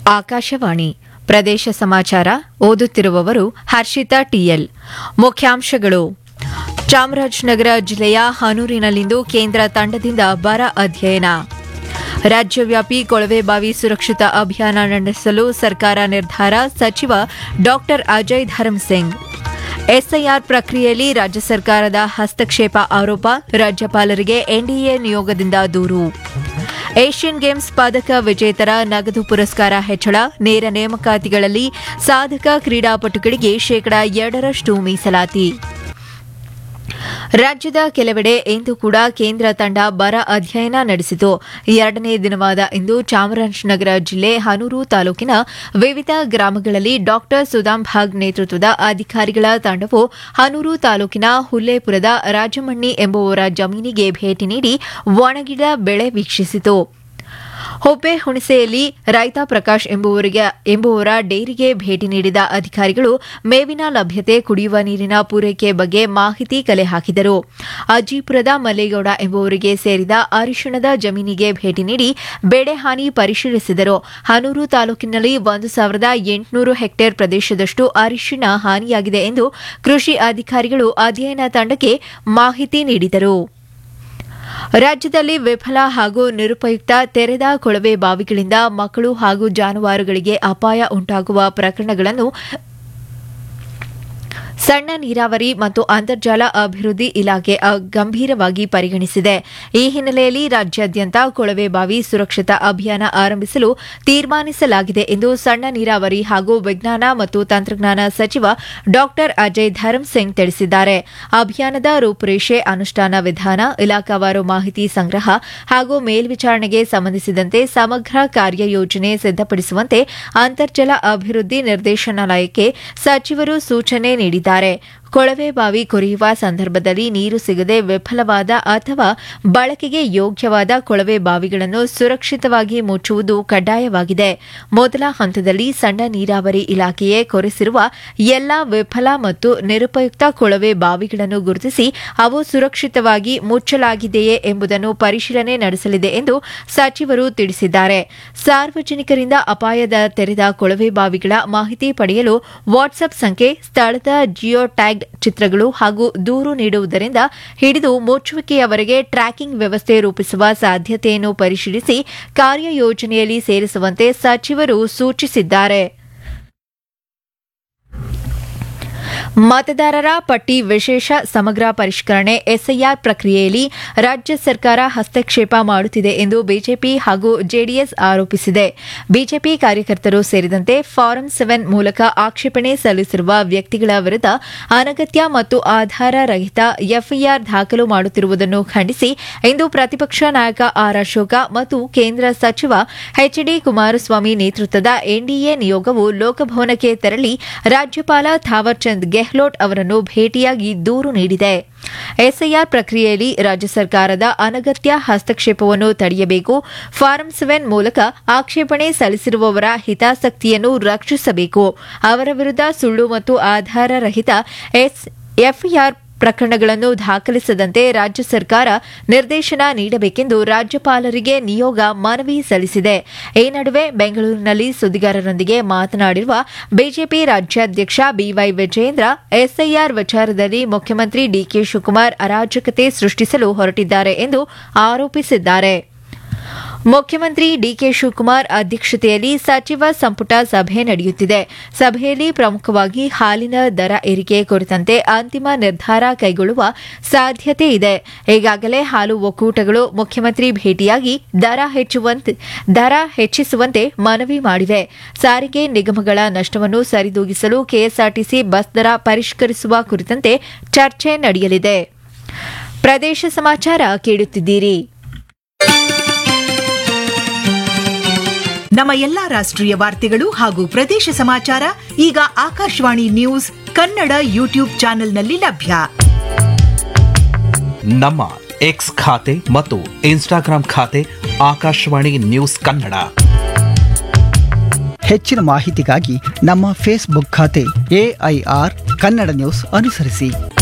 ಆಕಾಶವಾಣಿ ಪ್ರದೇಶ ಸಮಾಚಾರ ಓದುತ್ತಿರುವವರು ಹರ್ಷಿತಾ ಟಿಎಲ್ ಮುಖ್ಯಾಂಶಗಳು ಚಾಮರಾಜನಗರ ಜಿಲ್ಲೆಯ ಹನೂರಿನಲ್ಲಿಂದು ಕೇಂದ್ರ ತಂಡದಿಂದ ಬರ ಅಧ್ಯಯನ ರಾಜ್ಯವ್ಯಾಪಿ ಕೊಳವೆಬಾವಿ ಸುರಕ್ಷಿತ ಅಭಿಯಾನ ನಡೆಸಲು ಸರ್ಕಾರ ನಿರ್ಧಾರ ಸಚಿವ ಡಾ ಅಜಯ್ ಧರ್ಮಸಿಂಗ್ ಎಸ್ಐಆರ್ ಪ್ರಕ್ರಿಯೆಯಲ್ಲಿ ರಾಜ್ಯ ಸರ್ಕಾರದ ಹಸ್ತಕ್ಷೇಪ ಆರೋಪ ರಾಜ್ಯಪಾಲರಿಗೆ ಎನ್ಡಿಎ ನಿಯೋಗದಿಂದ ದೂರು ಏಷ್ಯನ್ ಗೇಮ್ಸ್ ಪದಕ ವಿಜೇತರ ನಗದು ಪುರಸ್ಕಾರ ಹೆಚ್ಚಳ ನೇರ ನೇಮಕಾತಿಗಳಲ್ಲಿ ಸಾಧಕ ಕ್ರೀಡಾಪಟುಗಳಿಗೆ ಶೇಕಡಾ ಎರಡರಷ್ಟು ಮೀಸಲಾತಿ ರಾಜ್ಯದ ಕೆಲವೆಡೆ ಇಂದು ಕೂಡ ಕೇಂದ್ರ ತಂಡ ಬರ ಅಧ್ಯಯನ ನಡೆಸಿತು ಎರಡನೇ ದಿನವಾದ ಇಂದು ಚಾಮರಾಜನಗರ ಜಿಲ್ಲೆ ಹನೂರು ತಾಲೂಕಿನ ವಿವಿಧ ಗ್ರಾಮಗಳಲ್ಲಿ ಡಾಕ್ಟರ್ ಸುದಾಮ್ ಭಾಗ್ ನೇತೃತ್ವದ ಅಧಿಕಾರಿಗಳ ತಂಡವು ಹನೂರು ತಾಲೂಕಿನ ಹುಲ್ಲೇಪುರದ ರಾಜಮಣ್ಣಿ ಎಂಬುವವರ ಜಮೀನಿಗೆ ಭೇಟಿ ನೀಡಿ ಒಣಗಿದ ಬೆಳೆ ವೀಕ್ಷಿಸಿತು ಹೊಬ್ಬೆ ಹುಣಸೆಯಲ್ಲಿ ರೈತ ಪ್ರಕಾಶ್ ಎಂಬುವರಿಗೆ ಎಂಬುವರ ಡೈರಿಗೆ ಭೇಟಿ ನೀಡಿದ ಅಧಿಕಾರಿಗಳು ಮೇವಿನ ಲಭ್ಯತೆ ಕುಡಿಯುವ ನೀರಿನ ಪೂರೈಕೆ ಬಗ್ಗೆ ಮಾಹಿತಿ ಕಲೆ ಹಾಕಿದರು ಅಜ್ಜಿಪುರದ ಮಲ್ಲೇಗೌಡ ಎಂಬುವರಿಗೆ ಸೇರಿದ ಅರಿಶಿಣದ ಜಮೀನಿಗೆ ಭೇಟಿ ನೀಡಿ ಬೆಳೆ ಹಾನಿ ಪರಿಶೀಲಿಸಿದರು ಹನೂರು ತಾಲೂಕಿನಲ್ಲಿ ಒಂದು ಸಾವಿರದ ಎಂಟುನೂರು ಹೆಕ್ಟೇರ್ ಪ್ರದೇಶದಷ್ಟು ಅರಿಶಿಣ ಹಾನಿಯಾಗಿದೆ ಎಂದು ಕೃಷಿ ಅಧಿಕಾರಿಗಳು ಅಧ್ಯಯನ ತಂಡಕ್ಕೆ ಮಾಹಿತಿ ನೀಡಿದರು ರಾಜ್ಯದಲ್ಲಿ ವಿಫಲ ಹಾಗೂ ನಿರುಪಯುಕ್ತ ತೆರೆದ ಕೊಳವೆ ಬಾವಿಗಳಿಂದ ಮಕ್ಕಳು ಹಾಗೂ ಜಾನುವಾರುಗಳಿಗೆ ಅಪಾಯ ಉಂಟಾಗುವ ಪ್ರಕರಣಗಳನ್ನು ಸಣ್ಣ ನೀರಾವರಿ ಮತ್ತು ಅಂತರ್ಜಲ ಅಭಿವೃದ್ಧಿ ಇಲಾಖೆ ಗಂಭೀರವಾಗಿ ಪರಿಗಣಿಸಿದೆ ಈ ಹಿನ್ನೆಲೆಯಲ್ಲಿ ರಾಜ್ಯಾದ್ಯಂತ ಕೊಳವೆ ಬಾವಿ ಸುರಕ್ಷಿತ ಅಭಿಯಾನ ಆರಂಭಿಸಲು ತೀರ್ಮಾನಿಸಲಾಗಿದೆ ಎಂದು ಸಣ್ಣ ನೀರಾವರಿ ಹಾಗೂ ವಿಜ್ಞಾನ ಮತ್ತು ತಂತ್ರಜ್ಞಾನ ಸಚಿವ ಡಾ ಅಜಯ್ ಧರ್ಮಸಿಂಗ್ ತಿಳಿಸಿದ್ದಾರೆ ಅಭಿಯಾನದ ರೂಪುರೇಷೆ ಅನುಷ್ಠಾನ ವಿಧಾನ ಇಲಾಖಾವಾರು ಮಾಹಿತಿ ಸಂಗ್ರಹ ಹಾಗೂ ಮೇಲ್ವಿಚಾರಣೆಗೆ ಸಂಬಂಧಿಸಿದಂತೆ ಸಮಗ್ರ ಕಾರ್ಯಯೋಜನೆ ಸಿದ್ದಪಡಿಸುವಂತೆ ಅಂತರ್ಜಲ ಅಭಿವೃದ್ಧಿ ನಿರ್ದೇಶನಾಲಯಕ್ಕೆ ಸಚಿವರು ಸೂಚನೆ ನೀಡಿದ್ದಾರೆ ಕೊಳವೆ ಬಾವಿ ಕೊರೆಯುವ ಸಂದರ್ಭದಲ್ಲಿ ನೀರು ಸಿಗದೆ ವಿಫಲವಾದ ಅಥವಾ ಬಳಕೆಗೆ ಯೋಗ್ಯವಾದ ಕೊಳವೆ ಬಾವಿಗಳನ್ನು ಸುರಕ್ಷಿತವಾಗಿ ಮುಚ್ಚುವುದು ಕಡ್ಡಾಯವಾಗಿದೆ ಮೊದಲ ಹಂತದಲ್ಲಿ ಸಣ್ಣ ನೀರಾವರಿ ಇಲಾಖೆಯೇ ಕೊರೆಸಿರುವ ಎಲ್ಲಾ ವಿಫಲ ಮತ್ತು ನಿರುಪಯುಕ್ತ ಕೊಳವೆ ಬಾವಿಗಳನ್ನು ಗುರುತಿಸಿ ಅವು ಸುರಕ್ಷಿತವಾಗಿ ಮುಚ್ಚಲಾಗಿದೆಯೇ ಎಂಬುದನ್ನು ಪರಿಶೀಲನೆ ನಡೆಸಲಿದೆ ಎಂದು ಸಚಿವರು ತಿಳಿಸಿದ್ದಾರೆ ಸಾರ್ವಜನಿಕರಿಂದ ಅಪಾಯದ ತೆರೆದ ಕೊಳವೆ ಬಾವಿಗಳ ಮಾಹಿತಿ ಪಡೆಯಲು ವಾಟ್ಸ್ಆಪ್ ಸಂಖ್ಯೆ ಸ್ಥಳದ ಜಿಯೋ ಟ್ಯಾಗ್ ಚಿತ್ರಗಳು ಹಾಗೂ ದೂರು ನೀಡುವುದರಿಂದ ಹಿಡಿದು ಮುಚ್ಚುವಿಕೆಯವರೆಗೆ ಟ್ರ್ಯಾಕಿಂಗ್ ವ್ಯವಸ್ಥೆ ರೂಪಿಸುವ ಸಾಧ್ಯತೆಯನ್ನು ಪರಿಶೀಲಿಸಿ ಕಾರ್ಯಯೋಜನೆಯಲ್ಲಿ ಸೇರಿಸುವಂತೆ ಸಚಿವರು ಸೂಚಿಸಿದ್ದಾರೆ ಮತದಾರರ ಪಟ್ಟಿ ವಿಶೇಷ ಸಮಗ್ರ ಪರಿಷ್ಕರಣೆ ಎಸ್ಐಆರ್ ಪ್ರಕ್ರಿಯೆಯಲ್ಲಿ ರಾಜ್ಯ ಸರ್ಕಾರ ಹಸ್ತಕ್ಷೇಪ ಮಾಡುತ್ತಿದೆ ಎಂದು ಬಿಜೆಪಿ ಹಾಗೂ ಜೆಡಿಎಸ್ ಆರೋಪಿಸಿದೆ ಬಿಜೆಪಿ ಕಾರ್ಯಕರ್ತರು ಸೇರಿದಂತೆ ಫಾರಂ ಸೆವೆನ್ ಮೂಲಕ ಆಕ್ಷೇಪಣೆ ಸಲ್ಲಿಸಿರುವ ವ್ಯಕ್ತಿಗಳ ವಿರುದ್ಧ ಅನಗತ್ಯ ಮತ್ತು ಆಧಾರ ರಹಿತ ಎಫ್ಐಆರ್ ದಾಖಲು ಮಾಡುತ್ತಿರುವುದನ್ನು ಖಂಡಿಸಿ ಇಂದು ಪ್ರತಿಪಕ್ಷ ನಾಯಕ ಆರ್ ಅಶೋಕ ಮತ್ತು ಕೇಂದ್ರ ಸಚಿವ ಎಚ್ಡಿ ಕುಮಾರಸ್ವಾಮಿ ನೇತೃತ್ವದ ಎನ್ಡಿಎ ನಿಯೋಗವು ಲೋಕಭವನಕ್ಕೆ ತೆರಳಿ ರಾಜ್ಯಪಾಲ ಥಾವರ್ಚಂದ್ ಗೆಹ್ಲೋಟ್ ಅವರನ್ನು ಭೇಟಿಯಾಗಿ ದೂರು ನೀಡಿದೆ ಎಸ್ಐಆರ್ ಪ್ರಕ್ರಿಯೆಯಲ್ಲಿ ರಾಜ್ಯ ಸರ್ಕಾರದ ಅನಗತ್ಯ ಹಸ್ತಕ್ಷೇಪವನ್ನು ತಡೆಯಬೇಕು ಫಾರಂ ಸೆವೆನ್ ಮೂಲಕ ಆಕ್ಷೇಪಣೆ ಸಲ್ಲಿಸಿರುವವರ ಹಿತಾಸಕ್ತಿಯನ್ನು ರಕ್ಷಿಸಬೇಕು ಅವರ ವಿರುದ್ಧ ಸುಳ್ಳು ಮತ್ತು ಆಧಾರರಹಿತ ಎಫ್ಐಆರ್ ಪ್ರಕರಣಗಳನ್ನು ದಾಖಲಿಸದಂತೆ ರಾಜ್ಯ ಸರ್ಕಾರ ನಿರ್ದೇಶನ ನೀಡಬೇಕೆಂದು ರಾಜ್ಯಪಾಲರಿಗೆ ನಿಯೋಗ ಮನವಿ ಸಲ್ಲಿಸಿದೆ ಈ ನಡುವೆ ಬೆಂಗಳೂರಿನಲ್ಲಿ ಸುದ್ದಿಗಾರರೊಂದಿಗೆ ಮಾತನಾಡಿರುವ ಬಿಜೆಪಿ ರಾಜ್ಯಾಧ್ಯಕ್ಷ ಬಿವೈ ವಿಜಯೇಂದ್ರ ಎಸ್ಐಆರ್ ವಿಚಾರದಲ್ಲಿ ಮುಖ್ಯಮಂತ್ರಿ ಡಿಕೆ ಶಿವಕುಮಾರ್ ಅರಾಜಕತೆ ಸೃಷ್ಟಿಸಲು ಹೊರಟಿದ್ದಾರೆ ಎಂದು ಆರೋಪಿಸಿದ್ದಾರೆ ಮುಖ್ಯಮಂತ್ರಿ ಡಿಕೆ ಶಿವಕುಮಾರ್ ಅಧ್ಯಕ್ಷತೆಯಲ್ಲಿ ಸಚಿವ ಸಂಪುಟ ಸಭೆ ನಡೆಯುತ್ತಿದೆ ಸಭೆಯಲ್ಲಿ ಪ್ರಮುಖವಾಗಿ ಹಾಲಿನ ದರ ಏರಿಕೆ ಕುರಿತಂತೆ ಅಂತಿಮ ನಿರ್ಧಾರ ಕೈಗೊಳ್ಳುವ ಸಾಧ್ಯತೆ ಇದೆ ಈಗಾಗಲೇ ಹಾಲು ಒಕ್ಕೂಟಗಳು ಮುಖ್ಯಮಂತ್ರಿ ಭೇಟಿಯಾಗಿ ದರ ದರ ಹೆಚ್ಚಿಸುವಂತೆ ಮನವಿ ಮಾಡಿವೆ ಸಾರಿಗೆ ನಿಗಮಗಳ ನಷ್ಟವನ್ನು ಸರಿದೂಗಿಸಲು ಕೆಎಸ್ಆರ್ಟಿಸಿ ಬಸ್ ದರ ಪರಿಷ್ಕರಿಸುವ ಕುರಿತಂತೆ ಚರ್ಚೆ ನಡೆಯಲಿದೆ ಪ್ರದೇಶ ಸಮಾಚಾರ ಕೇಳುತ್ತಿದ್ದೀರಿ ನಮ್ಮ ಎಲ್ಲಾ ರಾಷ್ಟ್ರೀಯ ವಾರ್ತೆಗಳು ಹಾಗೂ ಪ್ರದೇಶ ಸಮಾಚಾರ ಈಗ ಆಕಾಶವಾಣಿ ನ್ಯೂಸ್ ಕನ್ನಡ ಯೂಟ್ಯೂಬ್ ಚಾನೆಲ್ನಲ್ಲಿ ಲಭ್ಯ ನಮ್ಮ ಎಕ್ಸ್ ಖಾತೆ ಮತ್ತು ಇನ್ಸ್ಟಾಗ್ರಾಂ ಖಾತೆ ಆಕಾಶವಾಣಿ ನ್ಯೂಸ್ ಕನ್ನಡ ಹೆಚ್ಚಿನ ಮಾಹಿತಿಗಾಗಿ ನಮ್ಮ ಫೇಸ್ಬುಕ್ ಖಾತೆ ಎಐಆರ್ ಕನ್ನಡ ನ್ಯೂಸ್ ಅನುಸರಿಸಿ